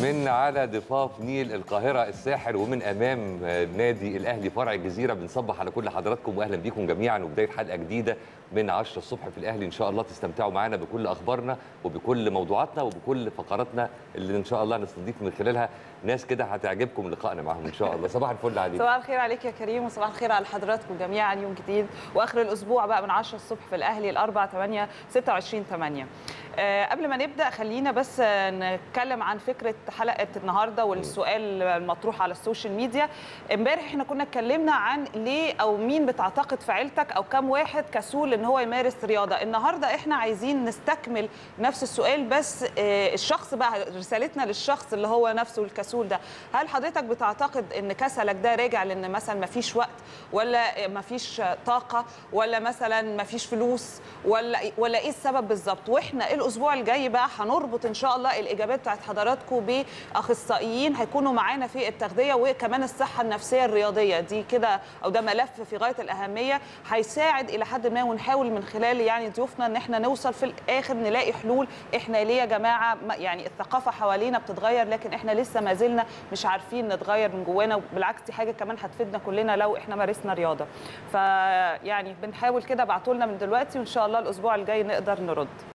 من على ضفاف نيل القاهرة الساحر ومن أمام نادي الأهلي فرع الجزيرة بنصبح على كل حضراتكم وأهلا بيكم جميعا وبداية حلقة جديدة من 10 الصبح في الأهلي إن شاء الله تستمتعوا معنا بكل أخبارنا وبكل موضوعاتنا وبكل فقراتنا اللي إن شاء الله نستضيف من خلالها ناس كده هتعجبكم لقائنا معهم إن شاء الله صباح الفل عليكم صباح الخير عليك يا كريم وصباح الخير على حضراتكم جميعا يوم جديد واخر الاسبوع بقى من 10 الصبح في الاهلي الاربع 8 26 8 أه قبل ما نبدا خلينا بس نتكلم عن فكره حلقه النهارده والسؤال المطروح على السوشيال ميديا امبارح احنا كنا اتكلمنا عن ليه او مين بتعتقد في عيلتك او كم واحد كسول ان هو يمارس رياضه النهارده احنا عايزين نستكمل نفس السؤال بس أه الشخص بقى رسالتنا للشخص اللي هو نفسه الكسول ده هل حضرتك بتعتقد ان كسلك ده راجع لان مثلا ما فيش وقت ولا ما فيش طاقه ولا مثلا ما فيش فلوس ولا ولا ايه السبب بالظبط واحنا الاسبوع الجاي بقى هنربط ان شاء الله الاجابات بتاعت حضراتكم باخصائيين هيكونوا معانا في التغذيه وكمان الصحه النفسيه الرياضيه دي كده او ده ملف في غايه الاهميه هيساعد الى حد ما ونحاول من خلال يعني ضيوفنا ان احنا نوصل في الاخر نلاقي حلول احنا ليه يا جماعه يعني الثقافه حوالينا بتتغير لكن احنا لسه ما زلنا مش عارفين نتغير من جوانا بالعكس دي حاجه كمان هتفيدنا كلنا لو احنا مارسنا رياضه فيعني بنحاول كده ابعتوا لنا من دلوقتي وان شاء الله الاسبوع الجاي نقدر نرد